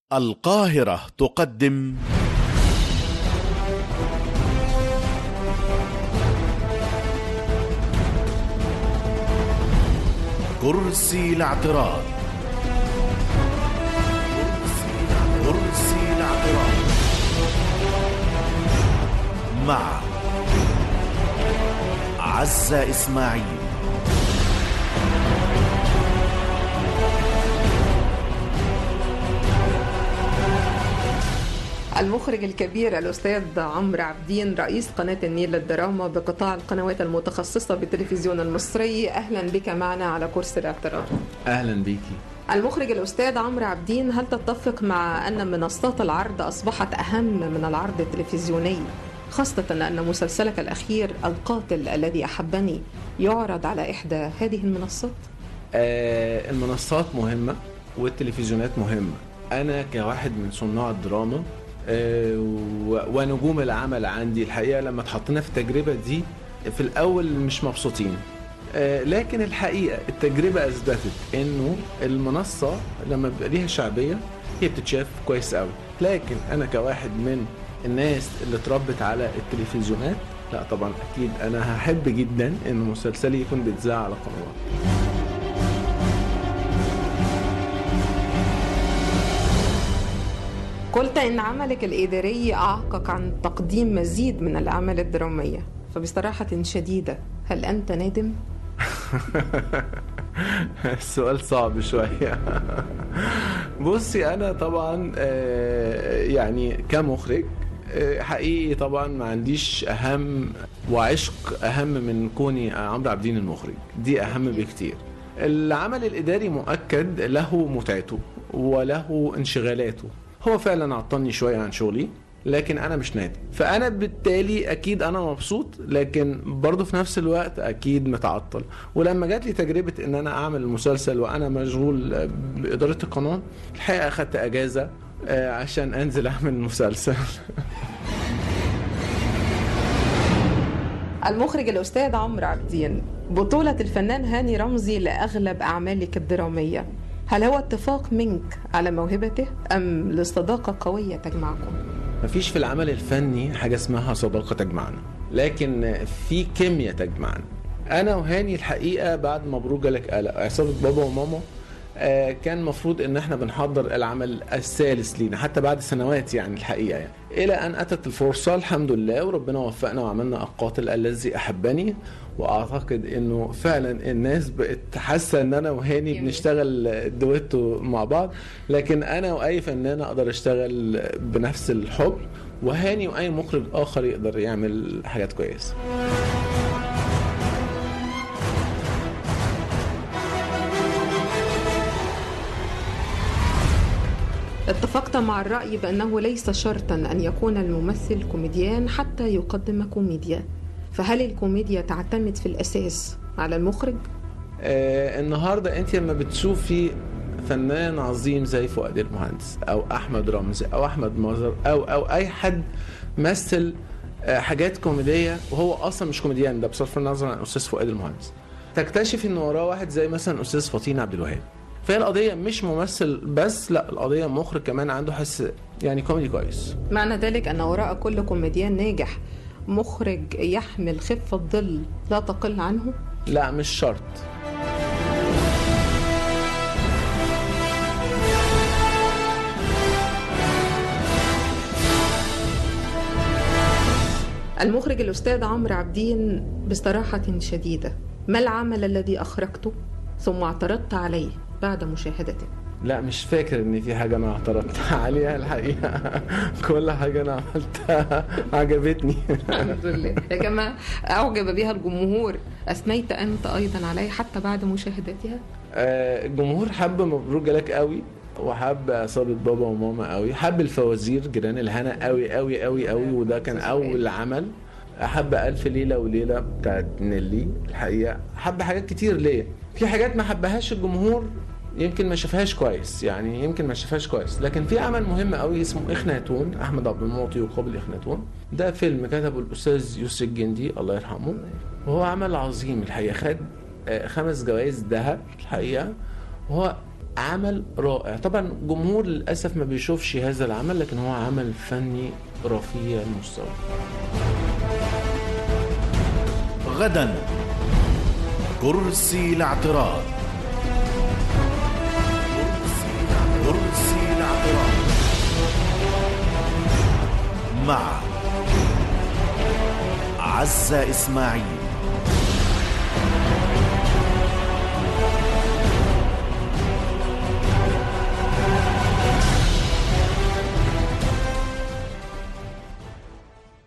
القاهرة تقدم كرسي الاعتراض كرسي الاعتراض مع عزة إسماعيل المخرج الكبير الأستاذ عمرو عبدين رئيس قناة النيل للدراما بقطاع القنوات المتخصصة بالتلفزيون المصري أهلا بك معنا على كرسي الاعتراض اهلا بيكي المخرج الأستاذ عمرو عبدين هل تتفق مع أن منصات العرض أصبحت أهم من العرض التلفزيوني خاصة أن مسلسلك الأخير القاتل الذي أحبني يعرض على إحدى هذه المنصات؟ آه المنصات مهمه والتلفزيونات مهمه انا كواحد من صناع الدراما آه و- ونجوم العمل عندي الحقيقه لما اتحطينا في التجربه دي في الاول مش مبسوطين آه، لكن الحقيقه التجربه اثبتت انه المنصه لما بيبقى ليها شعبيه هي بتتشاف كويس قوي لكن انا كواحد من الناس اللي اتربت على التلفزيونات لا طبعا اكيد انا هحب جدا ان مسلسلي يكون بيتذاع على قنوات قلت إن عملك الإداري أعاقك عن تقديم مزيد من الأعمال الدرامية فبصراحة شديدة هل أنت نادم؟ السؤال صعب شوية بصي أنا طبعا آه، يعني كمخرج آه، حقيقي طبعا ما عنديش أهم وعشق أهم من كوني عمرو عبدين المخرج دي أهم بكتير العمل الإداري مؤكد له متعته وله انشغالاته هو فعلا عطلني شوية عن شغلي لكن انا مش نادم فانا بالتالي اكيد انا مبسوط لكن برضه في نفس الوقت اكيد متعطل ولما جات لي تجربه ان انا اعمل مسلسل وانا مشغول باداره القناه الحقيقه اخدت اجازه آه، عشان انزل اعمل مسلسل المخرج الأستاذ عمرو عبدين بطولة الفنان هاني رمزي لأغلب أعمالك الدرامية هل هو اتفاق منك على موهبته أم لصداقة قوية تجمعكم؟ مفيش في العمل الفني حاجه اسمها صداقه تجمعنا لكن في كيمياء تجمعنا انا وهاني الحقيقه بعد مبروك جالك قلق عصابه بابا وماما آه، كان المفروض ان احنا بنحضر العمل الثالث لينا حتى بعد سنوات يعني الحقيقه يعني الى ان اتت الفرصه الحمد لله وربنا وفقنا وعملنا القاتل الذي احبني واعتقد انه فعلا الناس بقت حاسه ان انا وهاني جميل. بنشتغل دويتو مع بعض لكن انا واي فنان اقدر اشتغل بنفس الحب وهاني واي مخرج اخر يقدر يعمل حاجات كويسه اتفقت مع الرأي بأنه ليس شرطا أن يكون الممثل كوميديان حتى يقدم كوميديا فهل الكوميديا تعتمد في الأساس على المخرج؟ آه النهارده انت لما بتشوفي فنان عظيم زي فؤاد المهندس او احمد رمزي او احمد مظهر او او اي حد مثل آه حاجات كوميديه وهو اصلا مش كوميديان ده بصرف النظر عن استاذ فؤاد المهندس تكتشف ان وراه واحد زي مثلا استاذ فطين عبد الوهاب فهي القضيه مش ممثل بس لا القضيه مخرج كمان عنده حس يعني كوميدي كويس معنى ذلك أن وراء كل كوميديان ناجح مخرج يحمل خفة ظل لا تقل عنه لا مش شرط المخرج الأستاذ عمرو عبدين بصراحة شديدة ما العمل الذي أخرجته ثم اعترضت عليه بعد مشاهدته لا مش فاكر ان في حاجه انا اعترضت عليها الحقيقه كل حاجه انا عملتها عجبتني الحمد لله يا جماعة أعجب بها الجمهور أثنيت أنت أيضا عليه حتى بعد مشاهدتها آه، الجمهور حب مبروك جالك قوي وحب عصابة بابا وماما قوي حب الفوازير جيران الهنا قوي قوي قوي قوي وده كان اول عمل حب الف ليله وليله بتاعت نيلي الحقيقه حب حاجات كتير ليه في حاجات ما حبهاش الجمهور يمكن ما شافهاش كويس يعني يمكن ما شافهاش كويس لكن في عمل مهم قوي اسمه اخناتون احمد عبد المعطي وقابل اخناتون ده فيلم كتبه الاستاذ يوسف الجندي الله يرحمه وهو عمل عظيم الحقيقه خد آه، خمس جوائز ذهب الحقيقه وهو عمل رائع طبعا جمهور للاسف ما بيشوفش هذا العمل لكن هو عمل فني رفيع المستوى غدا كرسي الاعتراض كرسي الاعتراض مع عزة إسماعيل